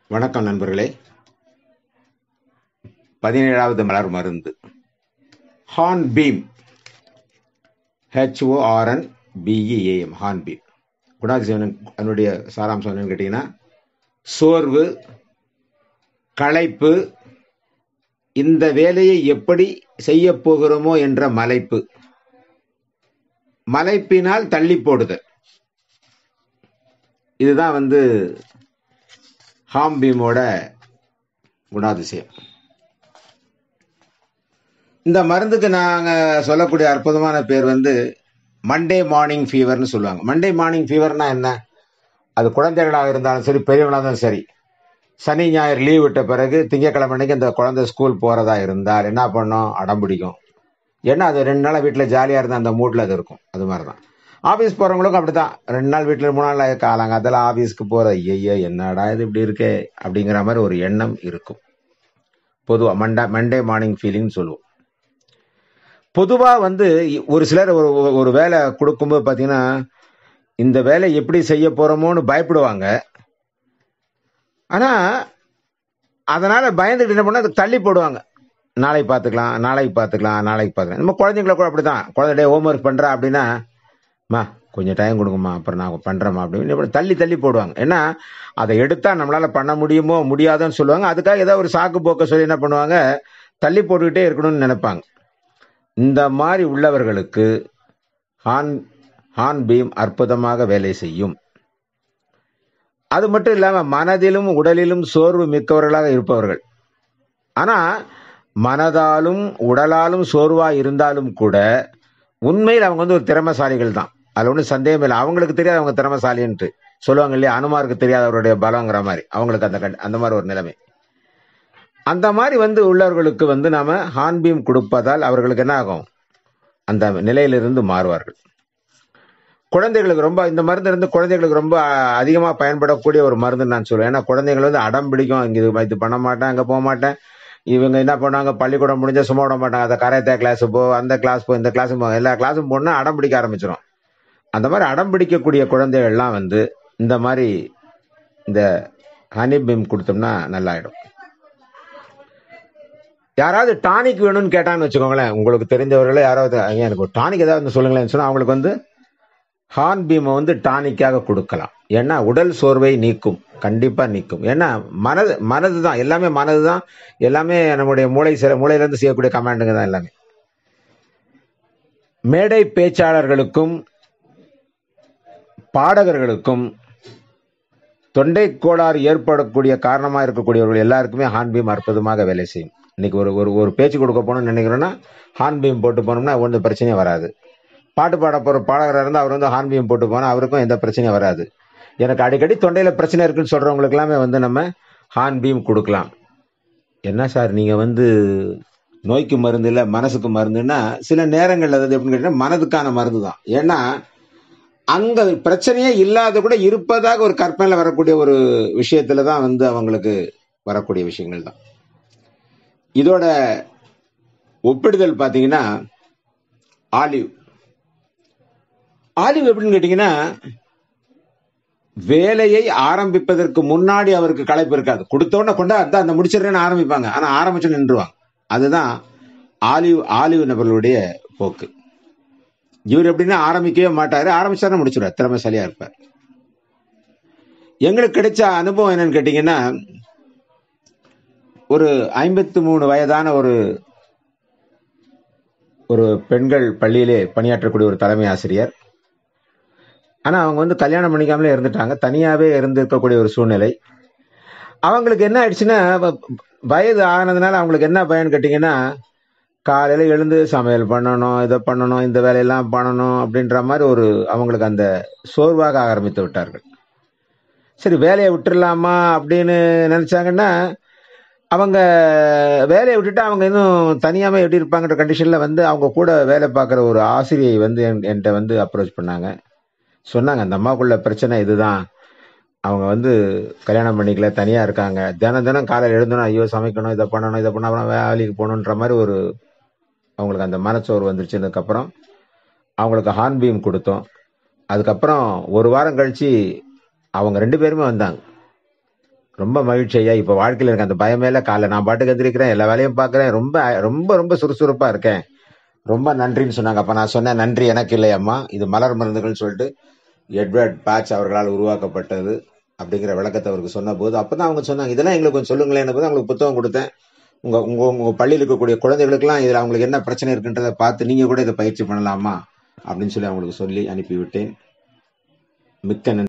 வணக்கம் நண்பர்களே பதினேழாவது மலர் மருந்து horn beam H O R N B E A M horn beam குணாதிசயம் அதனுடைய சாராம்சம் என்னன்னு கேட்டிங்கன்னா சோர்வு களைப்பு இந்த வேலையை எப்படி செய்ய போகிறோமோ என்ற மலைப்பு மலைப்பினால் தள்ளி போடுதல் இதுதான் வந்து ஹாம்பீமோட குணாதிசயம் இந்த மருந்துக்கு நாங்கள் சொல்லக்கூடிய அற்புதமான பேர் வந்து மண்டே மார்னிங் ஃபீவர்னு சொல்லுவாங்க மண்டே மார்னிங் ஃபீவர்னா என்ன அது குழந்தைகளாக இருந்தாலும் சரி பெரியவங்களாக இருந்தாலும் சரி சனி ஞாயிறு லீவ் விட்ட பிறகு திங்கக்கிழமை அன்னைக்கு இந்த குழந்தை ஸ்கூல் போகிறதா இருந்தால் என்ன பண்ணும் அடம் பிடிக்கும் ஏன்னா அது ரெண்டு நாளாக வீட்டில் ஜாலியாக இருந்தால் அந்த மூட்டில் அது இருக்கும் அது மாதிரி தான் ஆஃபீஸ் போகிறவங்களுக்கும் அப்படி தான் ரெண்டு நாள் வீட்டில் மூணு நாள் காலாங்க அதெல்லாம் ஆஃபீஸ்க்கு போகிற ஐயோ என்னடா இது இப்படி இருக்கே அப்படிங்கிற மாதிரி ஒரு எண்ணம் இருக்கும் பொதுவாக மண்டே மண்டே மார்னிங் ஃபீலிங்னு சொல்லுவோம் பொதுவாக வந்து ஒரு சிலர் ஒரு ஒரு வேலை கொடுக்கும்போது பார்த்தீங்கன்னா இந்த வேலை எப்படி செய்ய போகிறோமோன்னு பயப்படுவாங்க ஆனால் அதனால் பயந்துட்டு என்ன பண்ணால் அதை தள்ளி போடுவாங்க நாளைக்கு பார்த்துக்கலாம் நாளைக்கு பார்த்துக்கலாம் நாளைக்கு பார்த்துக்கலாம் நம்ம குழந்தைங்கள கூட அப்படி தான் குழந்தை ஹோம் ஒர்க் பண்ணுறா அப்படின்னா மா கொஞ்சம் டைம் கொடுங்கம்மா அப்புறம் நான் பண்ணுறேம்மா அப்படின்னு இப்படி தள்ளி தள்ளி போடுவாங்க ஏன்னா அதை எடுத்தால் நம்மளால் பண்ண முடியுமோ முடியாதுன்னு சொல்லுவாங்க அதுக்காக ஏதாவது ஒரு சாக்கு போக்க சொல்லி என்ன பண்ணுவாங்க தள்ளி போட்டுக்கிட்டே இருக்கணும்னு நினைப்பாங்க இந்த மாதிரி உள்ளவர்களுக்கு ஹான் ஹான் பீம் அற்புதமாக வேலை செய்யும் அது மட்டும் இல்லாமல் மனதிலும் உடலிலும் சோர்வு மிக்கவர்களாக இருப்பவர்கள் ஆனால் மனதாலும் உடலாலும் சோர்வாக இருந்தாலும் கூட உண்மையில் அவங்க வந்து ஒரு திறமசாலிகள் தான் அதில் ஒன்றும் சந்தேகம் இல்லை அவங்களுக்கு தெரியாது அவங்க திறமசாலின்ட்டு சொல்லுவாங்க இல்லையா அனுமாருக்கு தெரியாது அவருடைய பலங்கிற மாதிரி அவங்களுக்கு அந்த கண்- அந்த மாதிரி ஒரு நிலைமை அந்த மாதிரி வந்து உள்ளவர்களுக்கு வந்து நாம ஹான்பீம் கொடுப்பதால் அவர்களுக்கு என்ன ஆகும் அந்த நிலையிலிருந்து மாறுவார்கள் குழந்தைகளுக்கு ரொம்ப இந்த மருந்து இருந்து குழந்தைகளுக்கு ரொம்ப அதிகமாக பயன்படக்கூடிய ஒரு மருந்துன்னு நான் சொல்லுவேன் ஏன்னா குழந்தைகள் வந்து அடம் பிடிக்கும் இங்கே இது இது பண்ண மாட்டேன் அங்கே போக மாட்டேன் இவங்க என்ன பண்ணுவாங்க பள்ளிக்கூடம் முடிஞ்சா சும்மா விட மாட்டாங்க அந்த கராத்தே கிளாஸ் போ அந்த கிளாஸ் போ இந்த கிளாஸும் போ எல்லா கிளாஸும் போனா அடம் பிடிக்க ஆரம்பிச்சிடும் அந்த மாதிரி அடம் பிடிக்கக்கூடிய குழந்தைகள்லாம் வந்து இந்த மாதிரி இந்த ஹனி பீம் கொடுத்தோம்னா நல்லாயிடும் யாராவது டானிக் வேணும்னு கேட்டான்னு வச்சுக்கோங்களேன் உங்களுக்கு தெரிஞ்சவர்களே யாராவது ஐயா எனக்கு ஒரு டானிக் ஏதாவது வந்து சொல்லுங்களேன்னு சொன்னா அவங்களுக்கு வந்து ஹார்ன் பீமை வந்து டானிக்காக கொடுக்கலாம் ஏன்னா உடல் சோர்வை நீக்கும் கண்டிப்பா நீக்கும் ஏன்னா மனது மனது தான் எல்லாமே மனது தான் எல்லாமே நம்முடைய மூளை சில மூளையிலிருந்து செய்யக்கூடிய கமாண்டுங்க தான் எல்லாமே மேடை பேச்சாளர்களுக்கும் பாடகர்களுக்கும் தொண்டை கோளாறு ஏற்படக்கூடிய காரணமாக இருக்கக்கூடியவர்கள் எல்லாருக்குமே ஹார்ன்பீம் அற்புதமாக வேலை செய்யும் இன்னைக்கு ஒரு ஒரு ஒரு பேச்சு கொடுக்க போகணும்னு நினைக்கிறோன்னா ஹார்ன்பீம் போட்டு போனோம்னா ஒன்றும் பிரச்சனையும் வராது பாட்டு பாட போகிற பாடகராக இருந்தால் அவர் வந்து ஹார்ன்பீம் போட்டு போனால் அவருக்கும் எந்த பிரச்சனையும் வராது எனக்கு அடிக்கடி தொண்டையில் பிரச்சனை இருக்குன்னு சொல்கிறவங்களுக்கு எல்லாமே வந்து நம்ம ஹார்ன்பீம் கொடுக்கலாம் என்ன சார் நீங்கள் வந்து நோய்க்கு மருந்து இல்லை மனசுக்கு மருந்துன்னா சில நேரங்கள் அது எப்படின்னு கேட்டீங்கன்னா மனதுக்கான மருந்து தான் ஏன்னா அங்க பிரச்சனையே இல்லாத கூட இருப்பதாக ஒரு கற்பனையில வரக்கூடிய ஒரு விஷயத்துல தான் வந்து அவங்களுக்கு வரக்கூடிய விஷயங்கள் தான் இதோட ஒப்பிடுதல் பார்த்தீங்கன்னா ஆலிவ் ஆலிவ் எப்படின்னு கேட்டீங்கன்னா வேலையை ஆரம்பிப்பதற்கு முன்னாடி அவருக்கு களைப்பு இருக்காது கொடுத்த உடனே கொண்டா அதான் அந்த முடிச்சிடுறேன்னு ஆரம்பிப்பாங்க ஆனா ஆரம்பிச்சு நின்றுவாங்க அதுதான் ஆலிவ் ஆலிவ் நபர்களுடைய போக்கு இவர் எப்படின்னா ஆரம்பிக்கவே மாட்டாரு ஆரம்பிச்சாருன்னா முடிச்சிடுவார் திறமைசாலியா இருப்பார் எங்களுக்கு கிடைச்ச அனுபவம் என்னன்னு கேட்டீங்கன்னா ஒரு ஐம்பத்தி மூணு வயதான ஒரு ஒரு பெண்கள் பள்ளியிலே பணியாற்றக்கூடிய ஒரு தலைமை ஆசிரியர் ஆனா அவங்க வந்து கல்யாணம் பண்ணிக்காமலே இருந்துட்டாங்க தனியாவே இருந்திருக்கக்கூடிய ஒரு சூழ்நிலை அவங்களுக்கு என்ன ஆயிடுச்சுன்னா வ- வயது ஆனதுனால அவங்களுக்கு என்ன பயன் கேட்டீங்கன்னா காலையில எழுந்து சமையல் பண்ணணும் இதை பண்ணணும் இந்த வேலையெல்லாம் பண்ணணும் அப்படின்ற மாதிரி ஒரு அவங்களுக்கு அந்த சோர்வாக ஆரம்பித்து விட்டார்கள் சரி வேலையை விட்டுறலாமா அப்படின்னு நினைச்சாங்கன்னா அவங்க வேலையை விட்டுட்டு அவங்க இன்னும் தனியாம எப்படி இருப்பாங்கன்ற கண்டிஷன்ல வந்து அவங்க கூட வேலை பார்க்குற ஒரு ஆசிரியை வந்து என்- என்கிட்ட வந்து அப்ரோச் பண்ணாங்க சொன்னாங்க அந்த அம்மாக்குள்ள பிரச்சனை இதுதான் அவங்க வந்து கல்யாணம் பண்ணிக்கல தனியா இருக்காங்க தினம் தினம் காலையில் எழுந்தணும் ஐயோ சமைக்கணும் இதை பண்ணணும் இதை பண்ண அப்புறம் வேலைக்கு போகணுன்ற மாதிரி ஒரு அவங்களுக்கு அந்த மனச்சோர்வு வந்துருச்சுனதுக்கப்புறம் அவங்களுக்கு ஹார்ன் பீம் கொடுத்தோம் அதுக்கப்புறம் ஒரு வாரம் கழிச்சு அவங்க ரெண்டு பேருமே வந்தாங்க ரொம்ப மகிழ்ச்சி ஐயா இப்போ வாழ்க்கையில் எனக்கு அந்த பயமே இல்லை காலைல நான் பாட்டுக்கு எந்திரிக்கிறேன் எல்லா வேலையும் பார்க்குறேன் ரொம்ப ரொம்ப ரொம்ப சுறுசுறுப்பாக இருக்கேன் ரொம்ப நன்றின்னு சொன்னாங்க அப்போ நான் சொன்னேன் நன்றி எனக்கு இல்லையம்மா இது மலர் மருந்துகள்னு சொல்லிட்டு எட்வர்ட் பேட்ச் அவர்களால் உருவாக்கப்பட்டது அப்படிங்கிற விளக்கத்தை அவருக்கு சொன்னபோது அப்போ தான் அவங்க சொன்னாங்க இதெல்லாம் எங்களுக்கு கொஞ்சம் சொல்லுங்களேன் போது அவங்களுக்கு புத்தகம் கொடுத்தேன் உங்கள் உங்கள் உங்கள் பள்ளியில் இருக்கக்கூடிய குழந்தைகளுக்கெல்லாம் இதில் அவங்களுக்கு என்ன பிரச்சனை இருக்குன்றதை பார்த்து நீங்கள் கூட இதை பயிற்சி பண்ணலாமா அப்படின்னு சொல்லி அவங்களுக்கு சொல்லி அனுப்பிவிட்டேன் மிக்க நன்றி